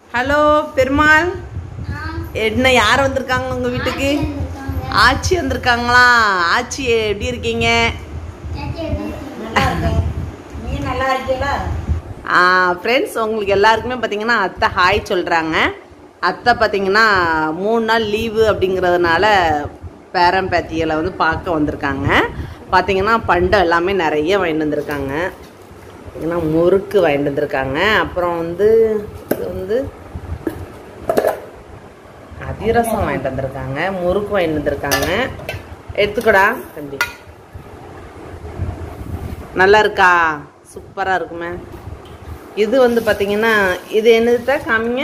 Hello Perumal என்ன யார் வந்திருக்காங்க உங்கள் வீட்டுக்கு ஆச்சி வந்திருக்காங்களா ஆச்சி எப்படி இருக்கீங்க நல்லா இருக்கேன் நீ நல்லா இருக்கீங்களா ஃப்ரெண்ட்ஸ் உங்களுக்கு எல்லாருக்குமே பார்த்தீங்கன்னா அத்தை ஹாய் சொல்கிறாங்க அத்தை பார்த்தீங்கன்னா மூணு நாள் லீவு அப்படிங்கிறதுனால பேரன் பேத்திகளை வந்து பார்க்க வந்திருக்காங்க பார்த்தீங்கன்னா பண்டம் எல்லாமே நிறைய வாங்கிட்டு வந்திருக்காங்க பார்த்தீங்கன்னா முறுக்கு வாங்கிட்டு வந்திருக்காங்க அப்புறம் வந்து இது வந்து அதிரசம் வாங்கிட்டு வந்திருக்காங்க முறுக்கு வாங்கிட்டு வந்திருக்காங்க எடுத்துக்கோடா தம்பி நல்லா இருக்கா சூப்பராக இருக்குமே இது வந்து பார்த்தீங்கன்னா இது என்னது காமிங்க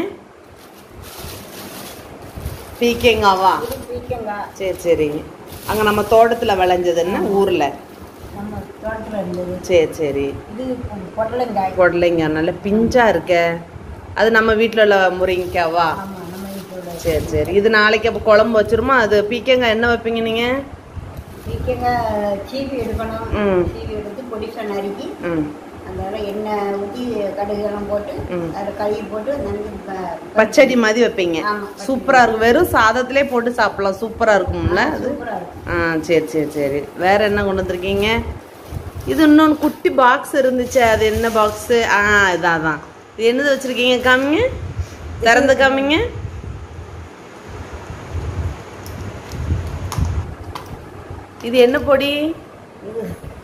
பீக்கங்காவா இது பீக்கங்காய் சரி சரி அங்கே நம்ம தோட்டத்தில் விளைஞ்சது என்ன ஊரில் நம்ம தோட்டத்தில் இருந்தது சரி சரி இது பொ- பொடலங்காய் பொடலைங்க நல்ல பிஞ்சாக இருக்க அது நம்ம வீட்டில் உள்ள முருங்கைக்காவா ஆமாம் நம்ம வீட்டோட சரி சரி இது நாளைக்கு அப்போ குழம்பு வச்சிருமா அது பீக்கங்காய் என்ன வைப்பீங்க நீங்கள் பீக்கங்காய் சீவி எடுக்கணும் ம். சீவி எடுத்து பொடிசா நறுக்கி ம் அதனால எண்ணெய் ஊற்றி கடுகெல்லாம் போட்டு ம். அதில் கழுவி போட்டு நன்றி பச்சடி மாதிரி வைப்பீங்க ஆமா. சூப்பராக இருக்கும் வெறும் சாதத்திலே போட்டு சாப்பிடலாம் சூப்பராக இருக்கும்ல அது சூப்பராக இருக்கும் ஆ சரி சரி சரி வேற என்ன கொண்டு வந்திருக்கீங்க இது இன்னொன்று குட்டி பாக்ஸ் இருந்துச்சு அது என்ன பாக்ஸு ஆ இதான் தான் இது என்னது வச்சிருக்கீங்க காமிங்க திறந்து காமிங்க இது என்ன பொடி இது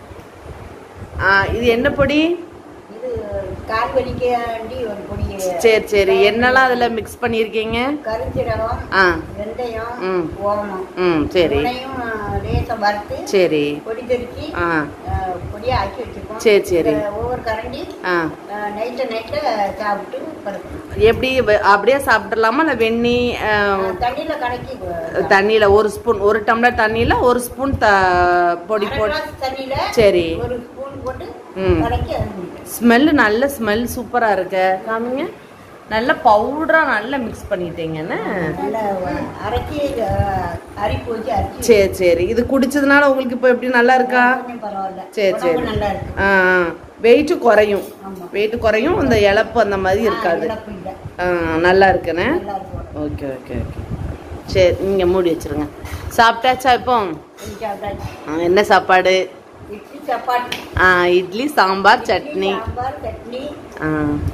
ஆ இது என்ன பொடி இது கால் வலிக்காண்டி ஒரு பொடி சரி சரி என்னெல்லாம் அதில் மிக்ஸ் பண்ணியிருக்கீங்க கருஞ்சீரகம் ஆ வெந்தயம் ம். ஓமம் ம் சரி மூணையும் லேசாக வறுத்து சரி பொடி தெரிச்சு ஆ பொடியாக ஆக்கி வச்சுருக்கோம் சரி, சரி. இதை ஒவ்வொரு கரண்டி ஆ நைட்டு நைட்டில் சாப்பிட்டு படுக்கணும் எப்படி வ- அப்படியே சாப்பிட்றலாமா இல்லை வெந்நி தண்ணியில் கலக்கி தண்ணியில் ஒரு ஸ்பூன் ஒரு டம்ளர் தண்ணியில் ஒரு ஸ்பூன் த பொடி போட்டு தண்ணியில் சரி ஒரு ஸ்பூன் போட்டு ம். கலக்கி அது குடிக்கணும் ஸ்மெல்லு நல்ல ஸ்மெல் சூப்பராக இருக்க காமிங்க நல்ல பவுடராக நல்லா மிக்ஸ் பண்ணிட்டீங்கன்னு நல்லா அரைச்சி அஹ், அரிப்பு வச்சு அரைச்சி சரி சரி இது குடிச்சதுனால உங்களுக்கு இப்போ எப்படி நல்லா இருக்கா கொஞ்சம் பரவாயில்ல சரி, சரி. உடம்பு நல்லா இருக்கு ஆ வெயிட்டு குறையும் ஆமா. வெயிட்டு குறையும் அந்த இழப்பு அந்த மாதிரி இருக்காது இழப்பு இல்லை ஆ, நல்லா இருக்குண்ணே நல்லா இருக்கும் உடம்பு. ஓகே ஓகே ஓகே சரி நீங்கள் மூடி வச்சிருங்க சாப்பிட்டாச்சா இப்போ கொஞ்சம் சாப்பிட்டாச்சு ஆ, என்ன சாப்பாடு இட்லி சப்பாத்தி ஆ, இட்லி சாம்பார் சட்னி சாம்பார் சட்னி ஆ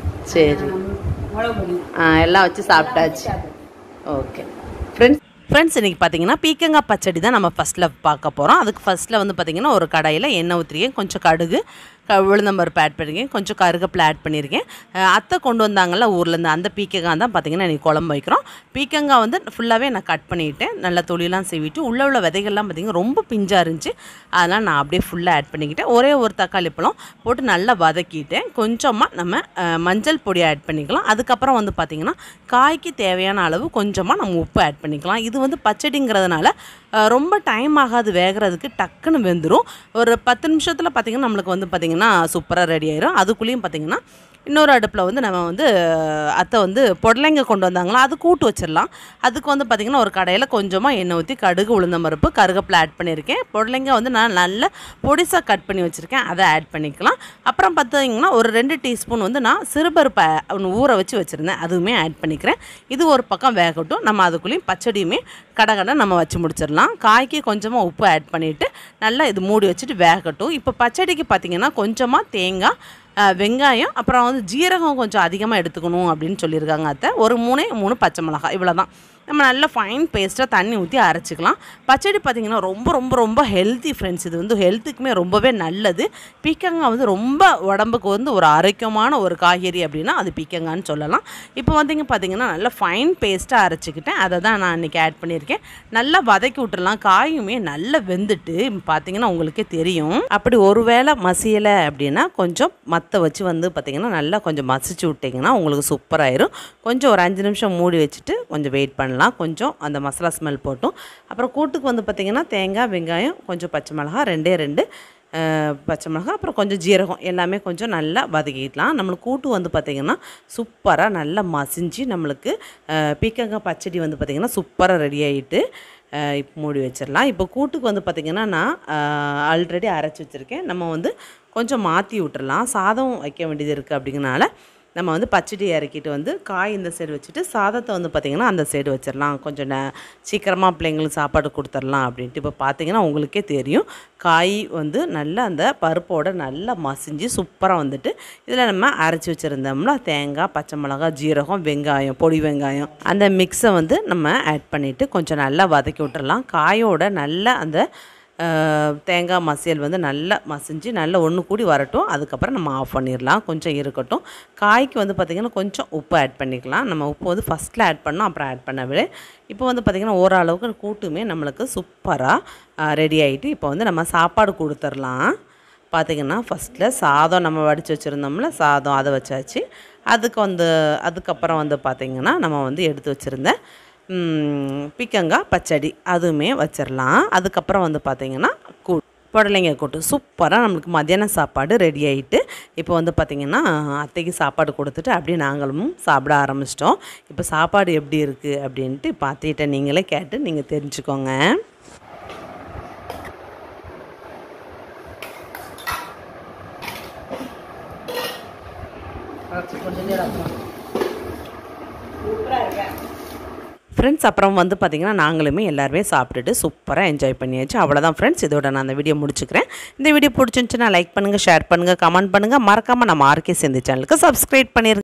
சரி ஆஹ், மிளகு பொடி ஆ எல்லாம் வச்சு சாப்பிட்டாச்சு சாப்பிட்டு ஓகே ஃப்ரெண்ட்ஸ் ஃப்ரெண்ட்ஸ் இன்றைக்கி பார்த்தீங்கன்னா பீக்கங்காய் பச்சடி தான் நம்ம ஃபஸ்ட்டில் பார்க்க போகிறோம் அதுக்கு ஃபஸ்ட்டில் வந்து பார்த்தீங்கன்னா ஒரு கடாயில் எண்ணெய் ஊற்றிருக்கேன் கொஞ்சம் கடுகு க உளுந்தம்பருப்பு ஆட் பண்ணியிருக்கேன் கொஞ்சம் கருகப்பில் ஆட் பண்ணியிருக்கேன் அஹ் அத்தை கொண்டு வந்தாங்கல்ல ஊர்லேருந்து அந்த பீக்கங்காய் தான் பார்த்தீங்கன்னா இன்றைக்கி குழம்பு வைக்கிறோம் பீக்கங்காய் வந்து ஃபுல்லாகவே நான் கட் பண்ணிவிட்டேன் நல்லா தொழிலாம் செய்விட்டு உள்ளே உள்ள விதைகள்லாம் பார்த்தீங்கன்னா ரொம்ப பிஞ்சாக இருந்துச்சு அதனால் நான் அப்படியே ஃபுல்லாக ஆட் பண்ணிக்கிட்டேன் ஒரே ஒரு தக்காளி பழம் போட்டு நல்லா வதக்கிட்டேன் கொஞ்சமாக நம்ம அஹ், மஞ்சள் பொடி ஆட் பண்ணிக்கலாம் அதுக்கப்புறம் வந்து பார்த்திங்கன்னா காய்க்கு தேவையான அளவு கொஞ்சமாக நம்ம உப்பு ஆட் பண்ணிக்கலாம் இது வந்து பச்சடிங்கிறதுனால அஹ், ரொம்ப டைம் ஆகாது வேகிறதுக்கு டக்குன்னு வெந்துடும் ஒரு பத்து நிமிஷத்தில் பார்த்திங்கன்னா நம்மளுக்கு வந்து பார்த்திங்கன்னா சூப்பராக ரெடி ஆயிரும் அதுக்குள்ளேயும் பார்த்திங்கன்னா இன்னொரு அடுப்பில் வந்து நம்ம வந்து அஹ், அத்தை வந்து பொடலைங்க கொண்டு வந்தாங்களா அது கூட்டு வச்சிடலாம் அதுக்கு வந்து பார்த்திங்கன்னா ஒரு கடையில் கொஞ்சமாக எண்ணெய் ஊற்றி கடுகு உளுந்தம் பருப்பு கருகப்பில் ஆட் பண்ணியிருக்கேன் பொடலைங்க வந்து நான் நல்ல பொடிசாக கட் பண்ணி வச்சுருக்கேன் அதை ஆட் பண்ணிக்கலாம் அப்புறம் பார்த்தீங்கன்னா ஒரு ரெண்டு டீஸ்பூன் வந்து நான் சிறுபருப்பை ஒன்று ஊற வச்சு வச்சுருந்தேன் அதுவுமே ஆட் பண்ணிக்கிறேன் இது ஒரு பக்கம் வேகட்டும் நம்ம அதுக்குள்ளேயும் பச்சடியுமே கடகடை நம்ம வச்சு முடிச்சிடலாம் காய்க்கு கொஞ்சமாக உப்பு ஆட் பண்ணிவிட்டு நல்லா இது மூடி வச்சுட்டு வேகட்டும் இப்போ பச்சடிக்கு பார்த்திங்கன்னா கொஞ்சமாக தேங்காய் அஹ், வெங்காயம் அப்புறம் வந்து ஜீரகம் கொஞ்சம் அதிகமாக எடுத்துக்கணும் அப்படின்னு சொல்லியிருக்காங்க அத்தை ஒரு மூணே மூணு பச்சை மிளகாய் இவ்வளோ தான் நம்ம நல்ல ஃபைன் பேஸ்ட்டாக தண்ணி ஊற்றி அரைச்சிக்கலாம் பச்சடி பார்த்திங்கன்னா ரொம்ப ரொம்ப ரொம்ப ஹெல்த்தி ஃப்ரெண்ட்ஸ் இது வந்து ஹெல்த்துக்குமே ரொம்பவே நல்லது பீக்கங்காய் வந்து ரொம்ப உடம்புக்கு வந்து ஒரு ஆரோக்கியமான ஒரு காய்கறி அப்படின்னா அது பீக்கங்கான்னு சொல்லலாம் இப்போ வந்தீங்க பார்த்தீங்கன்னா நல்ல ஃபைன் பேஸ்ட்டாக அரைச்சிக்கிட்டேன் அதை தான் நான் இன்றைக்கி ஆட் பண்ணியிருக்கேன் நல்லா வதக்கி விட்டுறலாம் காயுமே நல்லா வெந்துட்டு பார்த்தீங்கன்னா உங்களுக்கே தெரியும் அப்படி ஒருவேளை மசியலை அப்படின்னா கொஞ்சம் மற்ற வச்சு வந்து பார்த்திங்கன்னா நல்லா கொஞ்சம் மசிச்சு விட்டிங்கன்னா உங்களுக்கு சூப்பராயிரும் கொஞ்சம் ஒரு அஞ்சு நிமிஷம் மூடி வச்சுட்டு கொஞ்சம் வெயிட் பண்ணலாம் கொஞ்சம் அந்த மசாலா ஸ்மெல் போட்டும் அப்புறம் கூட்டுக்கு வந்து பார்த்திங்கன்னா தேங்காய் வெங்காயம் கொஞ்சம் பச்சை மிளகா ரெண்டே ரெண்டு அஹ், பச்சை மிளகா அப்புறம் கொஞ்சம் ஜீரகம் எல்லாமே கொஞ்சம் நல்லா வதக்கிக்கலாம் நம்மளுக்கு கூட்டு வந்து பார்த்திங்கன்னா சூப்பராக நல்லா மசிஞ்சு நம்மளுக்கு அஹ், பீக்கங்காய் பச்சடி வந்து பார்த்திங்கன்னா சூப்பராக ரெடி ஆகிட்டு இப்போ மூடி வச்சிடலாம் இப்போ கூட்டுக்கு வந்து பார்த்திங்கன்னா நான் ஆல்ரெடி அரைச்சி வச்சுருக்கேன் நம்ம வந்து கொஞ்சம் மாற்றி விட்டுறலாம் சாதம் வைக்க வேண்டியது இருக்குது அப்படிங்கனால நம்ம வந்து பச்சடி இறக்கிட்டு வந்து காய் இந்த சைடு வச்சுட்டு சாதத்தை வந்து பார்த்திங்கன்னா அந்த சைடு வச்சிடலாம் கொஞ்சம் நே சீக்கிரமாக பிள்ளைங்களுக்கு சாப்பாடு கொடுத்துடலாம் அப்படின்ட்டு இப்போ பார்த்தீங்கன்னா உங்களுக்கே தெரியும் காய் வந்து நல்லா அந்த பருப்போட நல்லா மசிஞ்சு சூப்பராக வந்துட்டு இதில் நம்ம அரைச்சி வச்சுருந்தோம்ல தேங்காய் பச்சை மிளகாய் ஜீரகம் வெங்காயம் பொடி வெங்காயம் அந்த மிக்ஸை வந்து நம்ம ஆட் பண்ணிவிட்டு கொஞ்சம் நல்லா வதக்கி விட்டுறலாம் காயோட நல்லா அந்த அஹ், தேங்காய் மசியல் வந்து நல்லா மசிஞ்சு நல்லா ஒன்று கூடி வரட்டும் அதுக்கப்புறம் நம்ம ஆஃப் பண்ணிடலாம் கொஞ்சம் இருக்கட்டும் காய்க்கு வந்து பார்த்திங்கன்னா கொஞ்சம் உப்பு ஆட் பண்ணிக்கலாம் நம்ம உப்பு வந்து ஃபஸ்ட்டில் ஆட் பண்ணோம் அப்புறம் ஆட் பண்ணவே இப்போ வந்து பார்த்திங்கன்னா ஓரளவுக்கு கூட்டுமே நம்மளுக்கு சூப்பராக ரெடி ஆகிட்டு இப்போ வந்து நம்ம சாப்பாடு கொடுத்துர்லாம் பார்த்திங்கன்னா ஃபஸ்ட்டில் சாதம் நம்ம வடித்து வச்சுருந்தோம்ல சாதம் அதை வச்சாச்சு அதுக்கு வந்து அதுக்கப்புறம் வந்து பார்த்திங்கன்னா நம்ம வந்து எடுத்து வச்சுருந்த ம், பீக்கங்காய் பச்சடி அதுவுமே வச்சிடலாம் அதுக்கப்புறம் வந்து பார்த்திங்கன்னா கூ புடலைங்க கூட்டு சூப்பராக நம்மளுக்கு மத்தியான சாப்பாடு ரெடி ஆகிட்டு இப்போ வந்து பார்த்திங்கன்னா அத்தைக்கு சாப்பாடு கொடுத்துட்டு அப்படியே நாங்களும் சாப்பிட ஆரம்பிச்சிட்டோம் இப்போ சாப்பாடு எப்படி இருக்குது அப்படின்ட்டு இப்போ அத்தைகிட்ட நீங்களே கேட்டு நீங்கள் தெரிஞ்சுக்கோங்க சூப்பராக இருக்கேன் ஃப்ரெண்ட்ஸ் அப்புறம் வந்து பார்த்திங்கன்னா நாங்களுமே எல்லாருமே சாப்பிட்டுட்டு சூப்பராக என்ஜாய் பண்ணியாச்சு அவ்வளோதான் ஃப்ரெண்ட்ஸ் இதோட நான் அந்த வீடியோ முடிச்சுக்கிறேன் இந்த வீடியோ பிடிச்சிருந்துச்சுன்னா லைக் பண்ணுங்கள் ஷேர் பண்ணுங்கள் கமெண்ட் பண்ணுங்கள் மறக்காமல் நம்ம ஆர்கே சேர்ந்து சேனலுக்கு சப்ஸ்கிரைப் பண்ணிருங்க